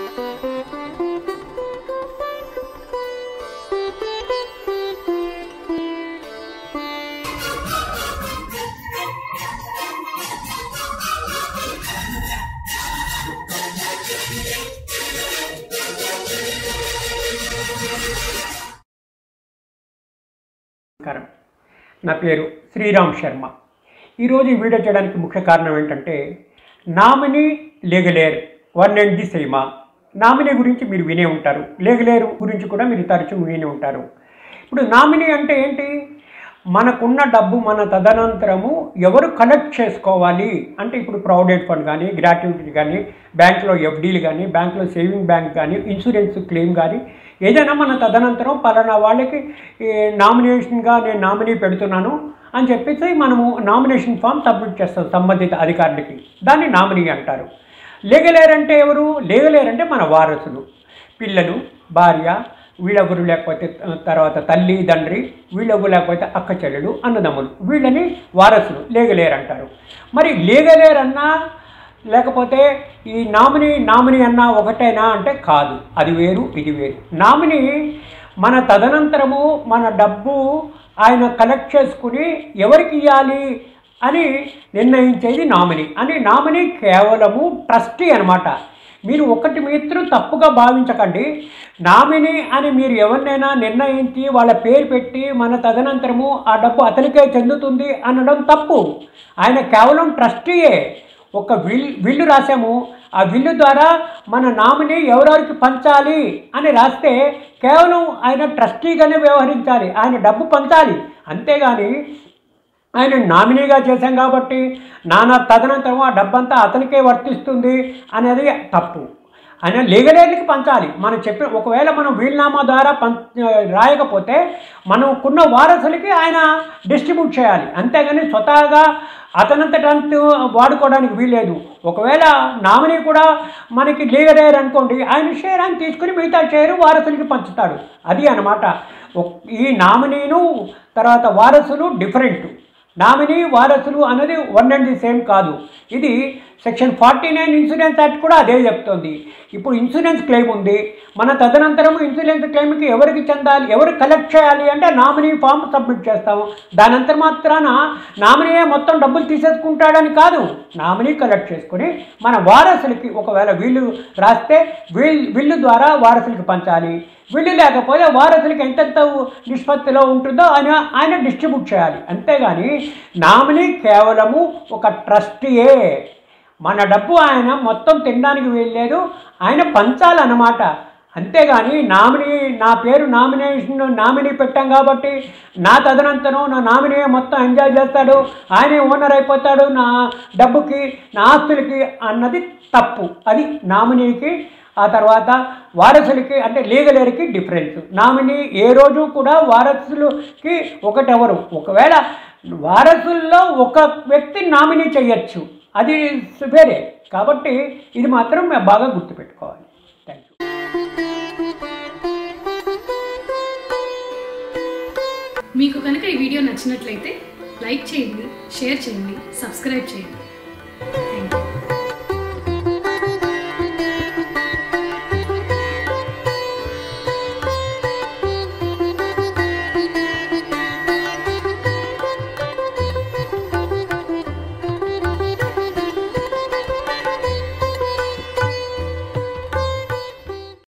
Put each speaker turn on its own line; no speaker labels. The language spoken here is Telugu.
నమస్కారం నా పేరు శ్రీరామ్ శర్మ ఈరోజు ఈ వీడియో చేయడానికి ముఖ్య కారణం ఏంటంటే నామినీ లేగలేర్ one and the SIIMA nominee గురించి మీరు వినే ఉంటారు లేగలేరు గురించి కూడా మీరు తరచూ వినే ఉంటారు ఇప్పుడు నామినీ అంటే ఏంటి మనకున్న డబ్బు మన తదనంతరము ఎవరు కలెక్ట్ చేసుకోవాలి అంటే ఇప్పుడు ప్రావిడెంట్ ఫండ్ కానీ గ్రాట్యుటీ కానీ బ్యాంక్లో ఎఫ్డీలు కానీ బ్యాంక్లో సేవింగ్ బ్యాంక్ కానీ ఇన్సూరెన్స్ క్లెయిమ్ కానీ ఏదైనా మన తదనంతరం పలానా వాళ్ళకి ఈ నామినేషన్గా నేను నామినీ పెడుతున్నాను అని చెప్పేసి మనము నామినేషన్ ఫామ్ సబ్మిట్ చేస్తాం సంబంధిత అధికారులకి దాన్ని నామినీ అంటారు లేగలేర్ అంటే ఎవరు లేగలేర్ అంటే మన వారసులు పిల్లలు భార్య వీళ్ళెవరు లేకపోతే తర్వాత తల్లి తండ్రి వీళ్ళెవరు లేకపోతే అక్క చెల్లెలు అన్నదమ్ములు వీళ్ళని వారసులు లేగలేరు అంటారు మరి లేగలేరు అన్నా లేకపోతే ఈ నామినీ నామినీ అన్నా ఒకటేనా అంటే కాదు అది వేరు ఇది వేరు నామినీ మన తదనంతరము మన డబ్బు ఆయన కలెక్ట్ చేసుకుని ఎవరికి ఇవ్వాలి అని నిర్ణయించేది నామినీ అని నామినీ కేవలము ట్రస్టీ అనమాట మీరు ఒకటి మిత్రు తప్పుగా భావించకండి నామినీ అని మీరు ఎవరినైనా నిర్ణయించి వాళ్ళ పేరు పెట్టి మన తదనంతరము ఆ డబ్బు అతనికే చెందుతుంది అనడం తప్పు ఆయన కేవలం ట్రస్టీయే ఒక విల్ విల్లు రాసాము ఆ విల్లు ద్వారా మన నామినీ ఎవరెవరికి పంచాలి అని రాస్తే కేవలం ఆయన ట్రస్టీగానే వ్యవహరించాలి ఆయన డబ్బు పంచాలి అంతేగాని ఆయన నామినీగా చేశాం కాబట్టి నానా తదనంతరం ఆ డబ్బంతా అతనికే వర్తిస్తుంది అనేది తప్పు ఆయన లీగలేర్లకి పంచాలి మనం చెప్పిన ఒకవేళ మనం వీలునామా ద్వారా పం రాయకపోతే మనకున్న వారసులకి ఆయన డిస్ట్రిబ్యూట్ చేయాలి అంతేగాని స్వతహాగా అతనంతటంత వాడుకోవడానికి వీల్లేదు ఒకవేళ నామినీ కూడా మనకి లీగలేర్ అనుకోండి ఆయన షేర్ ఆయన తీసుకుని మిగతా షేరు వారసులకి పంచుతాడు అది అనమాట ఈ నామినీను తర్వాత వారసులు డిఫరెంట్ నామినీ వారసులు అన్నది వన్ అండ్ ది సేమ్ కాదు ఇది section forty nine insurance act కూడా అదే చెప్తోంది ఇప్పుడు ఇన్సూరెన్స్ క్లెయిమ్ ఉంది మన తదనంతరం ఇన్సూరెన్స్ క్లెయిమ్కి ఎవరికి చెందాలి ఎవరు కలెక్ట్ చేయాలి అంటే నామినీ ఫామ్ సబ్మిట్ చేస్తాము దానంతర మాత్రాన నామినీయే మొత్తం డబ్బులు తీసేసుకుంటాడని కాదు నామినీ కలెక్ట్ చేసుకుని మన వారసులకి ఒకవేళ వీళ్ళు రాస్తే వీల్ విల్లు ద్వారా వారసులకి పంచాలి వీళ్ళు లేకపోతే వారసులకి ఎంతెంత నిష్పత్తిలో ఉంటుందో ఆయన ఆయన డిస్ట్రిబ్యూట్ చేయాలి అంతేగాని నామినీ కేవలము ఒక ట్రస్టీయే మన డబ్బు ఆయన మొత్తం తినడానికి వీల్లేదు ఆయన పంచాలన్నమాట అంతేగాని నామినీ నా పేరు నామినేషన్ నామినీ పెట్టాం కాబట్టి నా తదనంతరం నా నామినీ మొత్తం ఎంజాయ్ చేస్తాడు ఆయనే ఓనర్ అయిపోతాడు నా డబ్బుకి నా ఆస్తులకి అన్నది తప్పు అది నామినీకి ఆ తర్వాత వారసులకి అంటే లీగలేరికి డిఫరెన్స్ నామినీ ఏ రోజు కూడా వారసులకి ఒకటెవరు ఒకవేళ వారసుల్లో ఒక వ్యక్తి నామినీ చేయొచ్చు అది వేరే కాబట్టి ఇది మాత్రం బాగా గుర్తుపెట్టుకోవాలి థ్యాంక్ యూ
మీకు కనుక ఈ వీడియో నచ్చినట్లయితే లైక్ చేయండి షేర్ చేయండి సబ్స్క్రైబ్ చేయండి